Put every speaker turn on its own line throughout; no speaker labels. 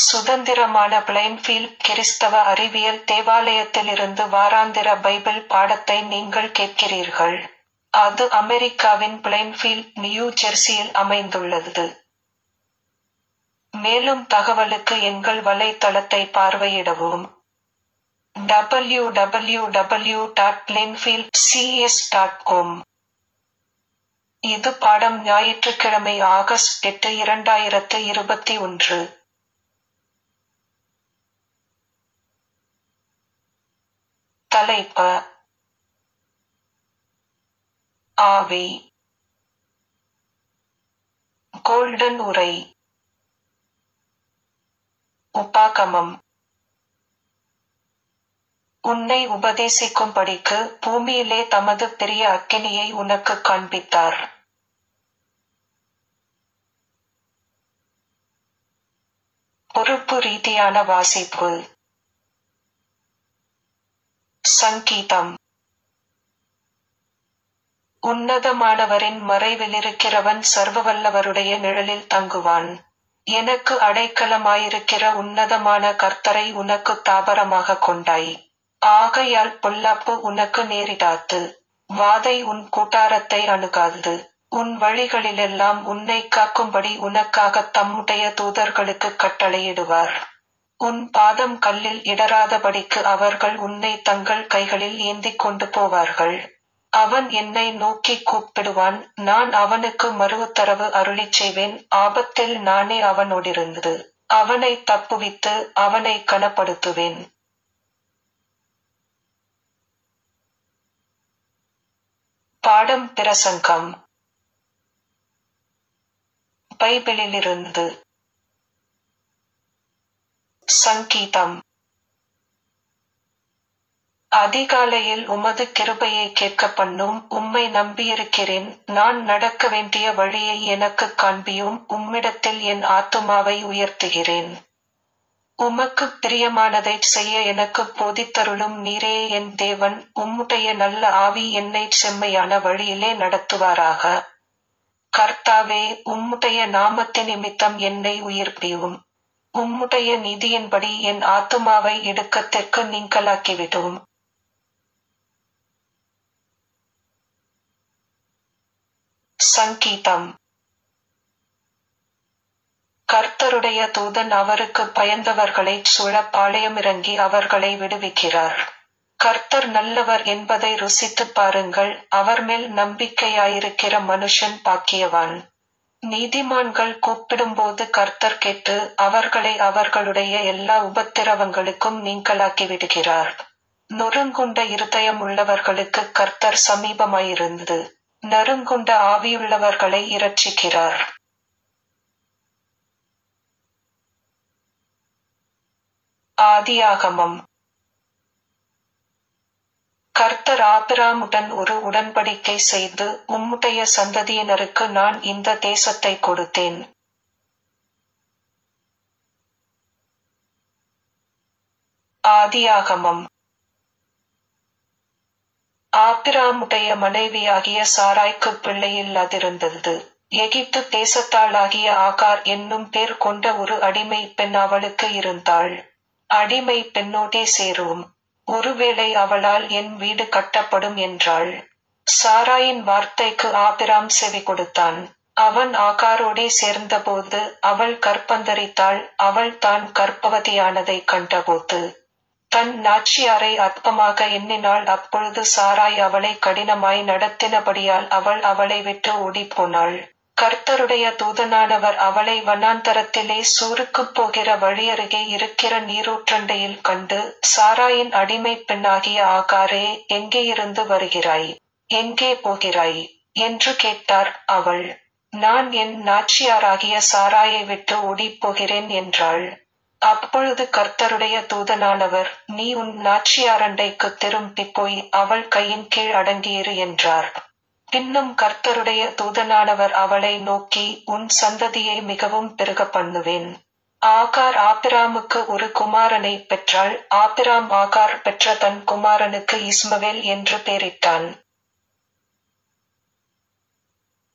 சுதந்திரமான பிளைன்ஃபீல்ட் கிறிஸ்தவ அறிவியல் தேவாலயத்திலிருந்து வாராந்திர பைபிள் பாடத்தை நீங்கள் கேட்கிறீர்கள். அது அமெரிக்காவின் பிளைன்ஃபீல்ட், நியூ ஜெர்சியில் அமைந்துள்ளது. மேலும் தகவலுக்கு எங்கள் வலைத்தளத்தை பார்வையிடவும். W W W dot Plainfield CS dot com இது பாடம் ஞாயிற்றுக்கிழமை ஆகஸ்ட் எட்டு இரண்டாயிரத்து இருபத்தி ஒன்று. தலைப்ப ஆவி கோல்டன் உரை உபாகமம் உன்னை உபதேசிக்கும்படிக்கு பூமியிலே தமது பெரிய அக்கினியை உனக்குக் காண்பித்தார். பொறுப்பு ரீதியான வாசிப்பு சங்கீதம் உன்னதமானவரின் மறைவிலிருக்கிறவன் சர்வவல்லவருடைய நிழலில் தங்குவான். எனக்கு அடைக்கலமாயிருக்கிற உன்னதமான கர்த்தரை உனக்குத் தாபரமாகக் கொண்டாய். ஆகையால் பொல்லாப்பு உனக்கு நேரிடாது. வாதை உன் கூடாரத்தை அணுகாது. உன் வழிகளிலெல்லாம் உன்னைக் காக்கும்படி உனக்காகத் தம்முடைய தூதர்களுக்குக் கட்டளையிடுவார். உன் பாதம் கல்லில் இடராதபடிக்கு அவர்கள் உன்னைத் தங்கள் கைகளில் ஏந்திக் கொண்டு போவார்கள். அவன் என்னை நோக்கிக் கூப்பிடுவான் நான் அவனுக்கு மறுஉத்தரவு அருளிச் செய்வேன் ஆபத்தில் நானே அவனோடிருந்து அவனைத் தப்புவித்து அவனைக் கனப்படுத்துவேன். பாடம் பிரசங்கம் பைபிளிலிருந்து சங்கீதம் அதிகாலையில் உமது கிருபையைக் கேட்கப்பண்ணும் உம்மை நம்பியிருக்கிறேன் நான் நடக்க வேண்டிய வழியை எனக்குக் காண்பியும் உம்மிடத்தில் என் ஆத்துமாவை உயர்த்துகிறேன். உமக்குப் பிரியமானதைச் செய்ய எனக்குப் போதித்தருளும் நீரே என் தேவன் உம்முடைய நல்ல ஆவி என்னைச் செம்மையான வழியிலே நடத்துவாராக. கர்த்தாவே உம்முடைய நாமத்தினிமித்தம் என்னை உயிர்ப்பியும். உம்முடைய நீதியின்படி என் ஆத்துமாவை இடுக்கத்திற்கு நீங்கலாக்கிவிடும். சங்கீதம் கர்த்தருடைய தூதன் அவருக்குப் பயந்தவர்களைச் சூழப் பாளையமிறங்கி அவர்களை விடுவிக்கிறார். கர்த்தர் நல்லவர் என்பதை ருசித்துப் பாருங்கள் அவர்மேல் நம்பிக்கையாயிருக்கிற மனுஷன் பாக்கியவான். நீதிமான்கள் கூப்பிடும்போது கர்த்தர் கேட்டு அவர்களை அவர்களுடைய எல்லா உபத்திரவங்களுக்கும் நீங்கலாக்கிவிடுகிறார். நொறுங்குண்ட இருதயமுள்ளவர்களுக்குக் கர்த்தர் சமீபமாயிருந்து நறுங்குண்ட ஆவியுள்ளவர்களை இரட்சிக்கிறார். ஆதியாகமம் கர்த்தர் ஆபிராமுடன் ஒரு உடன்படிக்கை செய்து உம்முடைய சந்ததியினருக்கு நான் இந்த தேசத்தைக் கொடுத்தேன். ஆதியாகமம் ஆபிராமுடைய மனைவியாகிய சாராய்க்குப் பிள்ளையில்லாதிருந்தது. எகிப்து தேசத்தாளாகிய ஆகார் என்னும் பேர் கொண்ட ஒரு அடிமைப் பெண் அவளுக்கு இருந்தாள். அடிமைப் பெண்ணோடே சேரும். ஒருவேளை அவளால் என் வீடு கட்டப்படும் என்றாள். சாராயின் வார்த்தைக்கு ஆபிராம் செவிகொடுத்தான். அவன் ஆகாரோடே சேர்ந்தபோது அவள் கர்ப்பந்தரித்தாள் அவள் தான் கர்ப்பவதியானதைக் கண்டபோது தன் நாச்சியாரை அற்பமாக எண்ணினாள் அப்பொழுது சாராய் அவளைக் கடினமாய் நடத்தினபடியால் அவள் அவளை விட்டு ஓடிப்போனாள். கர்த்தருடைய தூதனானவர் அவளை வனாந்தரத்திலே சூருக்குப் போகிற வழியருகே இருக்கிற நீரூற்றண்டையில் கண்டு சாராயின் அடிமைப் பெண்ணாகிய ஆகாரே எங்கேயிருந்து வருகிறாய்? எங்கே போகிறாய்? என்று கேட்டார். அவள் நான் என் நாச்சியாராகிய சாராயை விட்டு ஓடிப்போகிறேன் என்றாள். அப்பொழுது கர்த்தருடைய தூதனானவர் நீ உன் நாச்சியாரண்டைக்குத் திரும்பிப் போய் அவள் கையின் கீழ் அடங்கியிரு என்றார். பின்னும் கர்த்தருடைய தூதனானவர் அவளை நோக்கி உன் சந்ததியை மிகவும் பெருகப் பண்ணுவேன். ஆகார் ஆபிராமுக்கு ஒரு குமாரனைப் பெற்றாள் ஆபிராம் ஆகார் பெற்ற தன் குமாரனுக்கு இஸ்மவேல் என்று பெயரிட்டான்.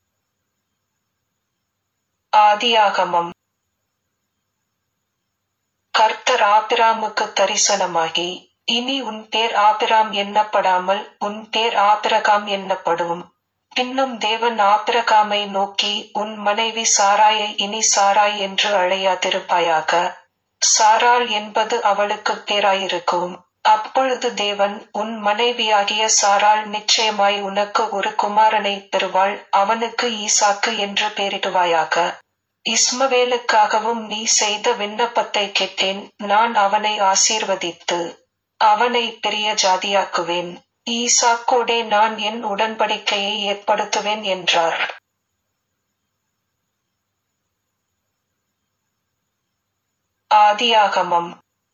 ஆதியாகமம் கர்த்தர் ஆபிராமுக்கு தரிசனமாகி இனி உன் பேர் ஆபிராம் எண்ணப்படாமல் உன் பேர் ஆபிரகாம் எண்ணப்படும் பின்னும் தேவன் ஆபிரகாமை நோக்கி உன் மனைவி சாராயை இனி சாராய் என்று அழையாதிருப்பாயாக சாராள் என்பது அவளுக்கு பேராயிருக்கும் அப்பொழுது தேவன் உன் மனைவியாகிய சாராள் நிச்சயமாய் உனக்கு ஒரு குமாரனை பெறுவாள் அவனுக்கு ஈசாக்கு என்று பெயரிடுவாயாக இஸ்மவேலுக்காகவும் நீ செய்த விண்ணப்பத்தை கேட்டேன் நான் அவனை ஆசீர்வதித்து அவனை பெரிய ஜாதியாக்குவேன் ஈசாக்கோடே நான் என் உடன்படிக்கையை ஏற்படுத்துவேன் என்றார் ஆதியாகமம்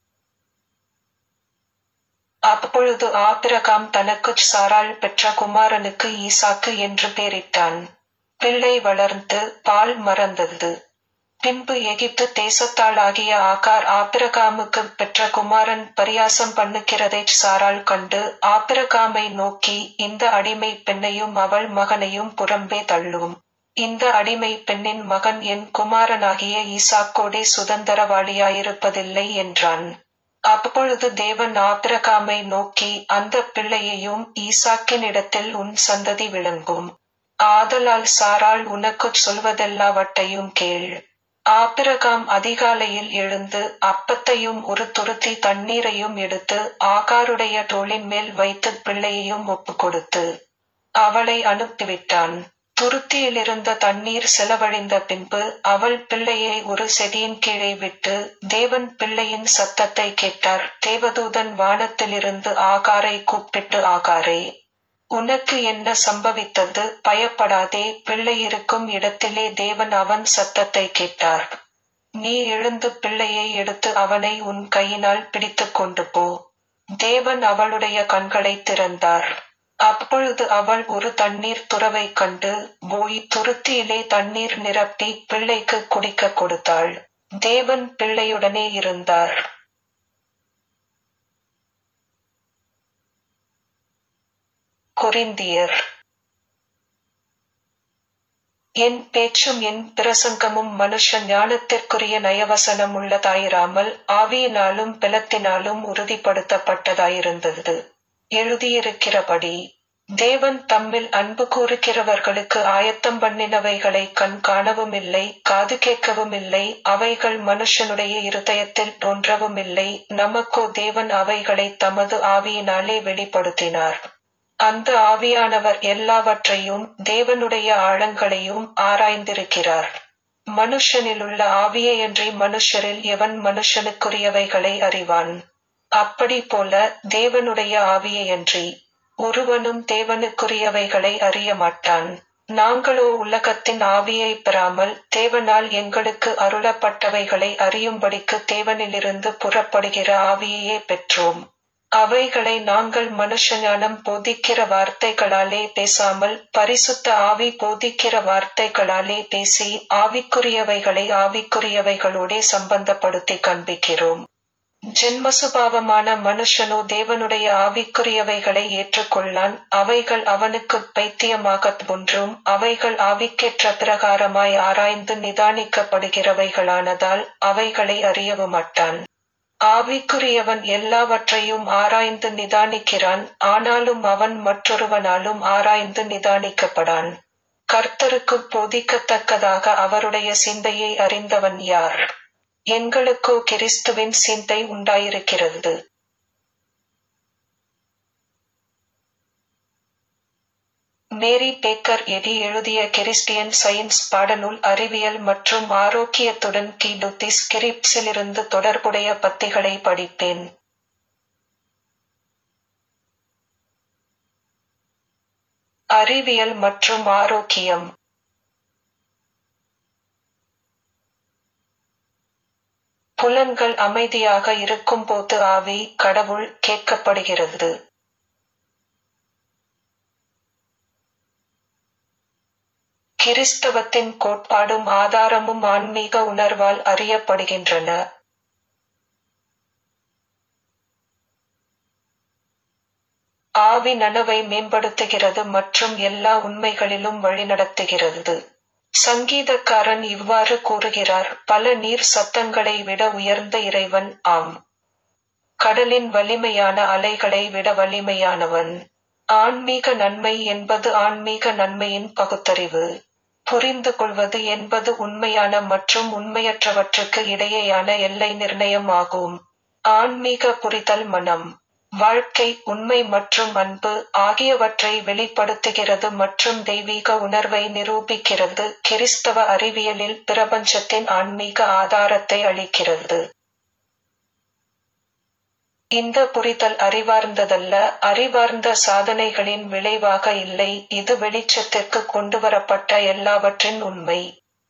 அப்பொழுது ஆபிரகாம் தனக்குச் சாராள் பெற்ற குமாரனுக்கு ஈசாக்கு என்று பெயரிட்டான் பிள்ளை வளர்ந்து பால் மறந்தது பின்பு எகிப்து தேசத்தாளாகிய ஆகார் ஆபிரகாமுக்கு பெற்ற குமாரன் பரியாசம் பண்ணுகிறதை சாராள் கண்டு ஆபிரகாமை நோக்கி இந்த அடிமை பெண்ணையும் அவள் மகனையும் புறம்பே தள்ளும் இந்த அடிமை பெண்ணின் மகன் என் குமாரனாகிய ஈசாக்கோடே சுதந்திரவாளியாயிருப்பதில்லை என்றான் அப்பொழுது தேவன் ஆபிரகாமை நோக்கி அந்த பிள்ளையையும் ஈசாக்கினிடத்தில் உன் சந்ததி விளங்கும் ஆதலால் சாராள் உனக்குச் சொல்வதெல்லாவற்றையும் கேள் ஆபிரகாம் அதிகாலையில் எழுந்து அப்பத்தையும் ஒரு துருத்தி தண்ணீரையும் எடுத்து ஆகாருடைய தோளின் மேல் வைத்து பிள்ளையையும் ஒப்புக் கொடுத்து அவளை அனுப்பிவிட்டான் துருத்தியிலிருந்த தண்ணீர் செலவழிந்த பின்பு அவள் பிள்ளையை ஒரு செடியின் கீழே விட்டு தேவன் பிள்ளையின் சத்தத்தை கேட்டார் தேவதூதன் வானத்திலிருந்து ஆகாரை கூப்பிட்டு ஆகாரே உனக்கு என்ன சம்பவித்தது பயப்படாதே பிள்ளை இருக்கும் இடத்திலே தேவன் அவன் சத்தத்தை கேட்டார் நீ எழுந்து பிள்ளையை எடுத்து அவனை உன் கையினால் பிடித்துக் கொண்டு போ தேவன் அவளுடைய கண்களை திறந்தார் அப்பொழுது அவள் ஒரு தண்ணீர் துறவை கண்டு போய் துருத்தியிலே தண்ணீர் நிரப்பி பிள்ளைக்கு குடிக்க கொடுத்தாள் தேவன் பிள்ளையுடனே இருந்தார் கொரிந்தியர் என் பேச்சும் என் பிரசங்கமும் மனுஷ ஞானத்திற்குரிய நயவசனம் உள்ளதாயிராமல் ஆவியினாலும் பலத்தினாலும் உறுதிப்படுத்தப்பட்டதாயிருந்தது எழுதியிருக்கிறபடி தேவன் தம்மில் அன்பு கூறுகிறவர்களுக்கு ஆயத்தம் பண்ணினவைகளை கண் காணவும் இல்லை காது கேட்கவும் இல்லை அவைகள் மனுஷனுடைய இருதயத்தில் தோன்றவும் இல்லை நமக்கோ தேவன் அவைகளை தமது ஆவியினாலே வெளிப்படுத்தினார் அந்த ஆவியானவர் எல்லாவற்றையும் தேவனுடைய ஆழங்களையும் ஆராய்ந்திருக்கிறார் மனுஷனிலுள்ள ஆவியையன்றி மனுஷரில் எவன் மனுஷனுக்குரியவைகளை அறிவான் அப்படி போல தேவனுடைய ஆவியையன்றி ஒருவனும் தேவனுக்குரியவைகளை அறிய மாட்டான் நாங்களோ உலகத்தின் ஆவியை பெறாமல் தேவனால் எங்களுக்கு அருளப்பட்டவைகளை அறியும்படிக்கு தேவனிலிருந்து புறப்படுகிற ஆவியையே பெற்றோம் அவைகளை நாங்கள் மனுஷஞானம் போதிக்கிற வார்த்தைகளாலே பேசாமல் பரிசுத்த ஆவி போதிக்கிற வார்த்தைகளாலே பேசி ஆவிக்குரியவைகளை ஆவிக்குரியவைகளோடே சம்பந்தப்படுத்தி காண்பிக்கிறோம் ஜென்மசுபாவமான மனுஷனோ தேவனுடைய ஆவிக்குரியவைகளை ஏற்றுக்கொள்ளான் அவைகள் அவனுக்கு பைத்தியமாக ஒன்றும் அவைகள் ஆவிக்கேற்ற பிரகாரமாய் ஆராய்ந்து நிதானிக்கப்படுகிறவைகளானதால் அவைகளை அறியவும் மாட்டான் ஆவிக்குரியவன் எல்லாவற்றையும் ஆராய்ந்து நிதானிக்கிறான் ஆனாலும் அவன் மற்றொருவனாலும் ஆராய்ந்து நிதானிக்கப்படான் கர்த்தருக்கு போதிக்கத்தக்கதாக அவருடைய சிந்தையை அறிந்தவன் யார் எங்களுக்கோ கிறிஸ்துவின் சிந்தை உண்டாயிருக்கிறது மேரி பேக்கர் எடி எழுதிய கிறிஸ்டியன் சயின்ஸ் பாடநூல் அறிவியல் மற்றும் ஆரோக்கியத்துடன் கீடுத்தி ஸ்கிரிப்ஸிலிருந்து தொடர்புடைய பத்திகளை படிப்பேன் அறிவியல் மற்றும் ஆரோக்கியம் புலன்கள் அமைதியாக இருக்கும்போது ஆவி கடவுள் கேட்கப்படுகிறது கிறிஸ்தவத்தின் கோட்பாடும் ஆதாரமும் ஆன்மீக உணர்வால் அறியப்படுகின்றன ஆவி நனவை மேம்படுத்துகிறது மற்றும் எல்லா உண்மைகளிலும் வழிநடத்துகிறது சங்கீதக்காரன் இவ்வாறு கூறுகிறார் பல நீர் சத்தங்களை விட உயர்ந்த இறைவன் ஆம் கடலின் வலிமையான அலைகளை விட வலிமையானவன் ஆன்மீக நன்மை என்பது ஆன்மீக நன்மையின் பகுத்தறிவு புரிந்து கொள்வது என்பது உண்மையான மற்றும் உண்மையற்றவற்றுக்கு இடையேயான எல்லை நிர்ணயம் ஆகும் ஆன்மீக புரிதல் மனம் வாழ்க்கை உண்மை மற்றும் அன்பு ஆகியவற்றை வெளிப்படுத்துகிறது மற்றும் தெய்வீக உணர்வை நிரூபிக்கிறது கிறிஸ்தவ அறிவியலில் பிரபஞ்சத்தின் ஆன்மீக ஆதாரத்தை அளிக்கிறது இந்த புரிதல் அறிவார்ந்ததல்ல அறிவார்ந்த சாதனைகளின் விளைவாக இல்லை இது வெளிச்சத்திற்கு கொண்டுவரப்பட்ட எல்லாவற்றின் உண்மை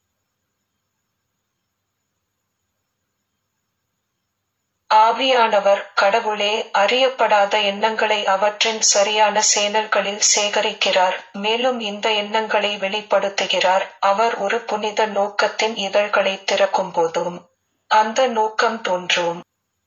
ஆவியானவர் கடவுளே அறியப்படாத எண்ணங்களை அவற்றின் சரியான சேனல்களில் சேகரிக்கிறார் மேலும் இந்த எண்ணங்களை வெளிப்படுத்துகிறார் அவர் ஒரு புனித நோக்கத்தின் இதழ்களை திறக்கும் போதும் அந்த நோக்கம் தோன்றும்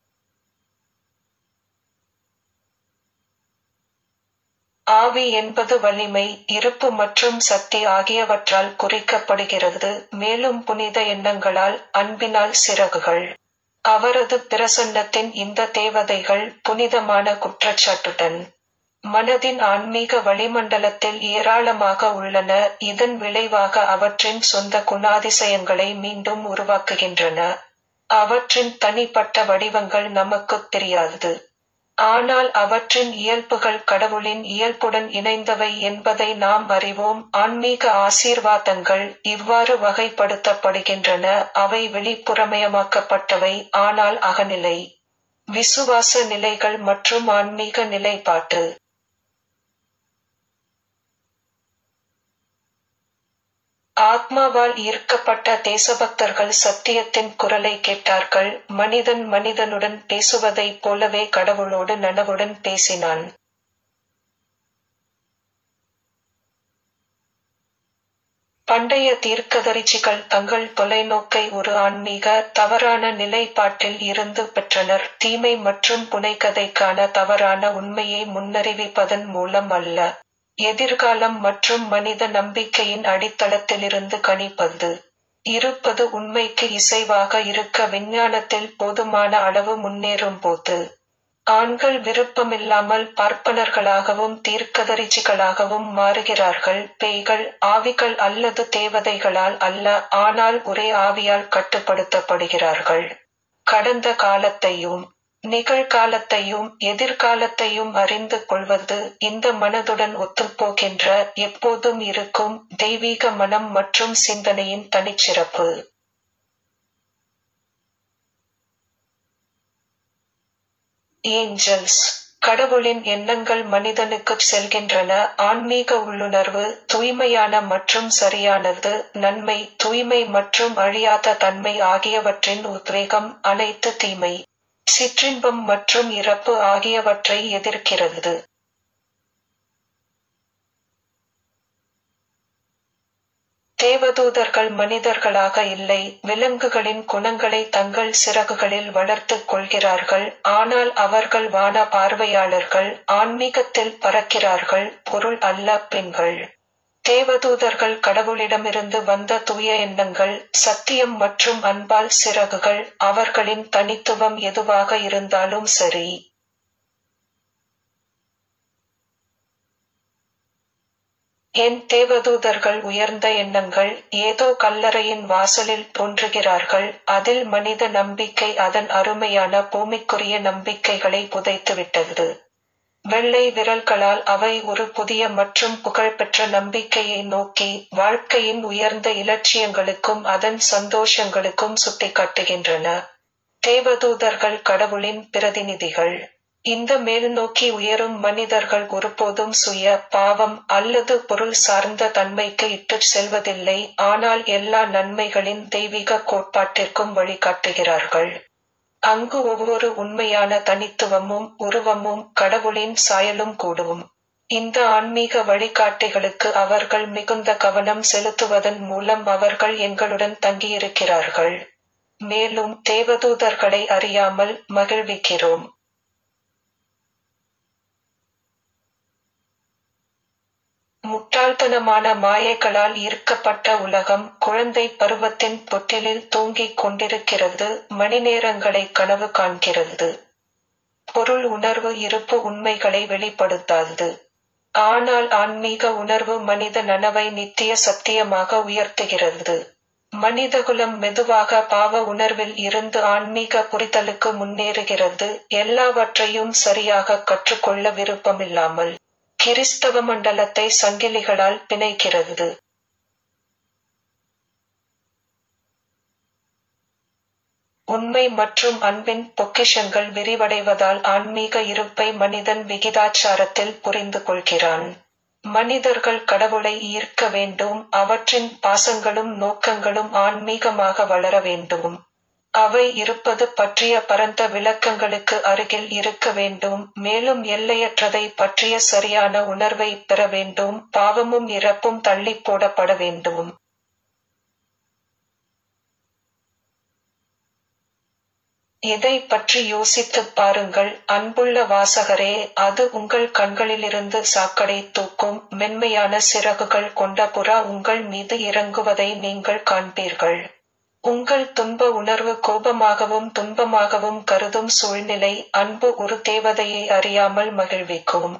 ஆவி என்பது வலிமை இருப்பு மற்றும் சக்தி ஆகியவற்றால் குறிக்கப்படுகிறது மேலும் புனித எண்ணங்களால் அன்பினால் சிறகுகள் அவரது பிரசன்னத்தின் இந்த தேவதைகள் புனிதமான குற்றச்சாட்டுடன் மனதின் ஆன்மீக வளிமண்டலத்தில் ஏராளமாக உள்ளன இதன் விளைவாக அவற்றின் சொந்த குணாதிசயங்களை மீண்டும் உருவாக்குகின்றன அவற்றின் தனிப்பட்ட வடிவங்கள் நமக்குத் தெரியாது ஆனால் அவற்றின் இயல்புகள் கடவுளின் இயல்புடன் இணைந்தவை என்பதை நாம் அறிவோம் ஆன்மீக ஆசீர்வாதங்கள் இவ்வாறு வகைப்படுத்தப்படுகின்றன அவை வெளிப்புறமயமாக்கப்பட்டவை ஆனால் அகநிலை விசுவாச நிலைகள் மற்றும் ஆன்மீக நிலைப்பாட்டு ஆத்மாவால் ஈர்க்கப்பட்ட தேசபக்தர்கள் சத்தியத்தின் குரலை கேட்டார்கள் மனிதன் மனிதனுடன் பேசுவதைப் போலவே கடவுளோடு நனவுடன் பேசினான் பண்டைய தீர்க்கதரிசிகள் தங்கள் தொலைநோக்கை ஒரு ஆன்மீக தவறான நிலைப்பாட்டில் இருந்து பெற்றனர் தீமை மற்றும் புனைக்கதைக்கான தவறான உண்மையை முன்னறிவிப்பதன் மூலம் அல்ல எதிர்காலம் மற்றும் மனித நம்பிக்கையின் அடித்தளத்திலிருந்து கணிப்பது இருப்பது உண்மைக்கு இசைவாக இருக்க விஞ்ஞானத்தில் போதுமான அளவு முன்னேறும் போது ஆண்கள் விருப்பமில்லாமல் பார்ப்பனர்களாகவும் தீர்க்கதரிசிகளாகவும் மாறுகிறார்கள் பேய்கள் ஆவிகள் அல்லது தேவதைகளால் அல்ல ஆனால் ஒரே ஆவியால் கட்டுப்படுத்தப்படுகிறார்கள் கடந்த காலத்தையும் நிகழ்காலத்தையும் எதிர்காலத்தையும் அறிந்து கொள்வது இந்த மனதுடன் ஒத்துப்போகின்ற எப்போதும் இருக்கும் தெய்வீக மனம் மற்றும் சிந்தனையின் தனிச்சிறப்பு ஏஞ்சல்ஸ் கடவுளின் எண்ணங்கள் மனிதனுக்குச் செல்கின்றன ஆன்மீக உள்ளுணர்வு தூய்மையான மற்றும் சரியானது நன்மை தூய்மை மற்றும் அழியாத தன்மை ஆகியவற்றின் உத்வேகம் அனைத்து தீமை சிற்றின்பம் மற்றும் இறப்பு ஆகியவற்றை எதிர்க்கிறது தேவதூதர்கள் மனிதர்களாக இல்லை விலங்குகளின் குணங்களை தங்கள் சிறகுகளில் வளர்த்துக் கொள்கிறார்கள் ஆனால் அவர்கள் வான பார்வையாளர்கள் ஆன்மீகத்தில் பறக்கிறார்கள் பொருள் அல்ல பெண்கள் தேவதூதர்கள் கடவுளிடமிருந்து வந்த தூய எண்ணங்கள் சத்தியம் மற்றும் அன்பால் சிறகுகள் அவர்களின் தனித்துவம் எதுவாக இருந்தாலும் சரி என் தேவதூதர்கள் உயர்ந்த எண்ணங்கள் ஏதோ கல்லறையின் வாசலில் தோன்றுகிறார்கள் அதில் மனித நம்பிக்கை அதன் அருமையான பூமிக்குரிய நம்பிக்கைகளை புதைத்துவிட்டது வெள்ளை விரல்களால் அவை ஒரு புதிய மற்றும் புகழ்பெற்ற நம்பிக்கையை நோக்கி வாழ்க்கையின் உயர்ந்த இலட்சியங்களுக்கும் அதன் சந்தோஷங்களுக்கும் சுட்டிக்காட்டுகின்றன தேவதூதர்கள் கடவுளின் பிரதிநிதிகள் இந்த மேல் நோக்கி உயரும் மனிதர்கள் ஒருபோதும் சுய பாவம் அல்லது பொருள் சார்ந்த தன்மைக்கு இட்டுச் செல்வதில்லை ஆனால் எல்லா நன்மைகளின் தெய்வீக கோட்பாட்டிற்கும் வழிகாட்டுகிறார்கள் அங்கு ஒவ்வொரு உண்மையான தனித்துவமும் உருவமும் கடவுளின் சாயலும் கூடும் இந்த ஆன்மீக வழிகாட்டிகளுக்கு அவர்கள் மிகுந்த கவனம் செலுத்துவதன் மூலம் அவர்கள் எங்களுடன் தங்கியிருக்கிறார்கள் மேலும் தேவதூதர்களை அறியாமல் மகிழ்விக்கிறோம் முட்டாள்தனமான மாயைகளால் ஈர்க்கப்பட்ட உலகம் குழந்தை பருவத்தின் தொட்டிலில் தூங்கிக் கொண்டிருக்கிறது மணிநேரங்களை கனவு காண்கிறது பொருள் உணர்வு இருப்பு உண்மைகளை வெளிப்படுத்தாது ஆனால் ஆன்மீக உணர்வு மனித நனவை நித்திய சத்தியமாக உயர்த்துகிறது மனிதகுலம் மெதுவாக பாவ உணர்வில் இருந்து ஆன்மீக புரிதலுக்கு முன்னேறுகிறது எல்லாவற்றையும் சரியாக கற்றுக்கொள்ள விருப்பமில்லாமல் கிறிஸ்தவ மண்டலத்தை சங்கிலிகளால் பிணைக்கிறது உண்மை மற்றும் அன்பின் பொக்கிஷங்கள் விரிவடைவதால் ஆன்மீக இருப்பை மனிதன் விகிதாச்சாரத்தில் புரிந்து கொள்கிறான் மனிதர்கள் கடவுளை ஈர்க்க வேண்டும் அவற்றின் பாசங்களும் நோக்கங்களும் ஆன்மீகமாக வளர வேண்டும் அவை இருப்பது பற்றிய பரந்த விளக்கங்களுக்கு அருகில் இருக்க வேண்டும் மேலும் எல்லையற்றதை பற்றிய சரியான உணர்வை பெற வேண்டும் பாவமும் இறப்பும் தள்ளி போடப்பட வேண்டும் இதை பற்றி யோசித்துப் பாருங்கள் அன்புள்ள வாசகரே அது உங்கள் கண்களிலிருந்து சாக்கடை தூக்கும் மென்மையான சிறகுகள் கொண்ட புறா உங்கள் மீது இறங்குவதை நீங்கள் காண்பீர்கள் உங்கள் துன்ப உணர்வு கோபமாகவும் துன்பமாகவும் கருதும் சூழ்நிலை அன்பு ஒரு தேவதையை அறியாமல் மகிழ்விக்கும்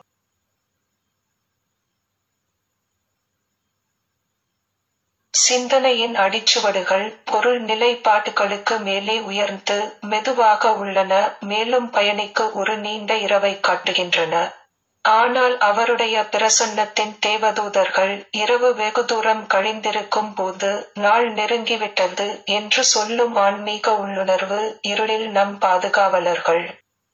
சிந்தனையின் அடிச்சுவடுகள் பொருள் நிலைப்பாட்டுகளுக்கு மேலே உயர்ந்து மெதுவாக உள்ளன மேலும் பயணிக்கு ஒரு நீண்ட இரவை காட்டுகின்றன ஆனால் அவருடைய பிரசன்னத்தின் தேவதூதர்கள் இரவு வெகு தூரம் கழிந்திருக்கும் போது நாள் நெருங்கிவிட்டது என்று சொல்லும் ஆன்மீக உள்ளுணர்வு இருளில் நம் பாதுகாவலர்கள்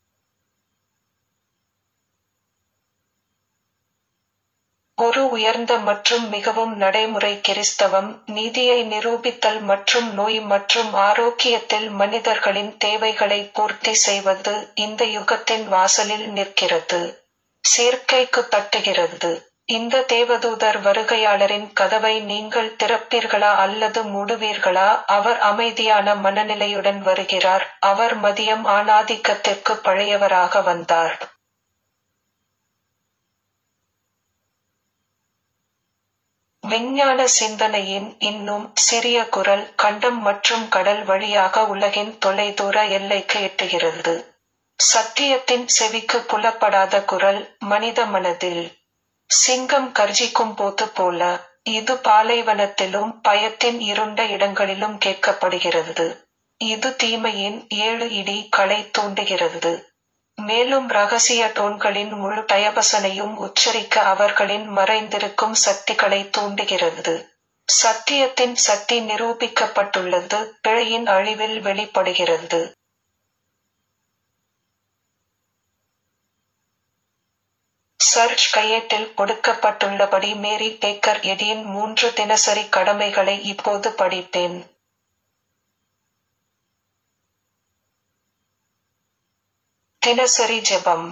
ஒரு உயர்ந்த மற்றும் மிகவும் நடைமுறை கிறிஸ்தவம் நீதியை நிரூபித்தல் மற்றும் நோய் மற்றும் ஆரோக்கியத்தில் மனிதர்களின் தேவைகளை பூர்த்தி செய்வது இந்த யுகத்தின் வாசலில் நிற்கிறது சேர்க்கைக்கு தட்டுகிறது இந்த தேவதூதர் வருகையாளரின் கதவை நீங்கள் திறப்பீர்களா அல்லது மூடுவீர்களா அவர் அமைதியான மனநிலையுடன் வருகிறார் அவர் மதியம் ஆணாதிக்கத்திற்கு பழையவராக வந்தார் விஞ்ஞான சிந்தனையின் இன்னும் சிறிய குரல் கண்டம் மற்றும் கடல் வழியாக உலகின் தொலைதூர எல்லைக்கு எட்டுகிறது சத்தியத்தின் செவிக்கு புலப்படாத குரல் மனித மனதில் சிங்கம் கர்ஜிக்கும் போது போல இது பாலைவனத்திலும் பயத்தின் இருண்ட இடங்களிலும் கேட்கப்படுகிறது இது தீமையின் ஏழு இடி களை தூண்டுகிறது மேலும் ரகசிய டோன்களின் முழு டயபசனையும் உச்சரிக்க அவர்களின் மறைந்திருக்கும் சக்திகளை தூண்டுகிறது சத்தியத்தின் சக்தி நிரூபிக்கப்பட்டுள்ளது பிழையின் அழிவில் வெளிப்படுகிறது சர்ச் கையேட்டில் கொடுக்கப்பட்டுள்ளபடி மேரி பேக்கர் எடியின் மூன்று தினசரி கடமைகளை இப்போது படிப்பேன் தினசரி ஜெபம்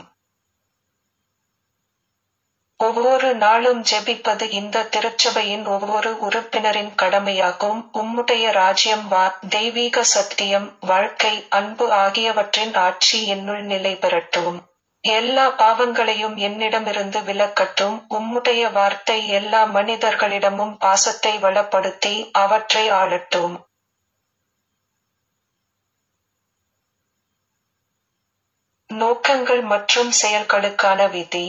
ஒவ்வொரு நாளும் ஜெபிப்பது இந்த திருச்சபையின் ஒவ்வொரு உறுப்பினரின் கடமையாகும் உம்முடைய ராஜ்யம் வா தெய்வீக சத்தியம் வாழ்க்கை அன்பு ஆகியவற்றின் ஆட்சி என்னுள் நிலை பெறட்டும் எல்லா பாவங்களையும் என்னிடமிருந்து விலக்கட்டும் உம்முடைய வார்த்தை எல்லா மனிதர்களிடமும் பாசத்தை வளப்படுத்தி அவற்றை ஆளட்டும் நோக்கங்கள் மற்றும் செயல்களுக்கான விதி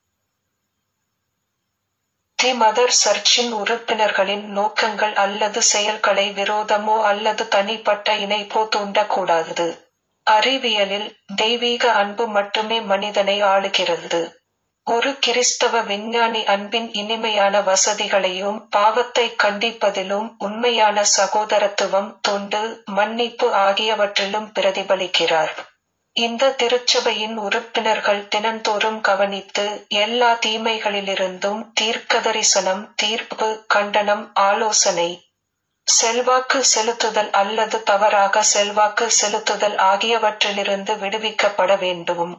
தி மதர் சர்ச்சின் உறுப்பினர்களின் நோக்கங்கள் அல்லது செயல்களை விரோதமோ அல்லது தனிப்பட்ட இணைப்போ தூண்டக்கூடாது அறிவியலில் தெய்வீக அன்பு மட்டுமே மனிதனை ஆளுகிறது ஒரு கிறிஸ்தவ விஞ்ஞானி அன்பின் இனிமையான வசதிகளையும் பாவத்தை கண்டிப்பதிலும் உண்மையான சகோதரத்துவம் தொண்டு மன்னிப்பு ஆகியவற்றிலும் பிரதிபலிக்கிறார் இந்த திருச்சபையின் உறுப்பினர்கள் தினந்தோறும் கவனித்து எல்லா தீமைகளிலிருந்தும் தீர்க்கதரிசனம் தீர்ப்பு கண்டனம் ஆலோசனை செல்வாக்கு செலுத்துதல் அல்லது தவறாக செல்வாக்கு செலுத்துதல் ஆகியவற்றிலிருந்து விடுவிக்கப்பட வேண்டும்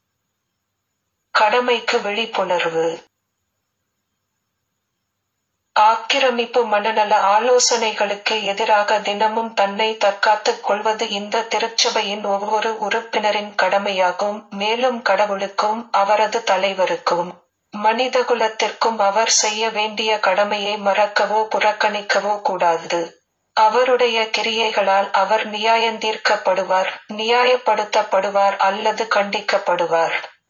கடமைக்கு விழிப்புணர்வு ஆக்கிரமிப்பு மனநல ஆலோசனைகளுக்கு எதிராக தினமும் தன்னை தற்காத்துக் கொள்வது இந்த திருச்சபையின் ஒவ்வொரு உறுப்பினரின் கடமையாகும் மேலும் கடவுளுக்கும் அவரது தலைவருக்கும் மனிதகுலத்திற்கும் அவர் செய்ய வேண்டிய கடமையை மறக்கவோ புறக்கணிக்கவோ கூடாது அவருடைய கிரியைகளால் அவர் நியாயந்தீர்க்கப்படுவார் நியாயப்படுத்தப்படுவார் அல்லது கண்டிக்கப்படுவார்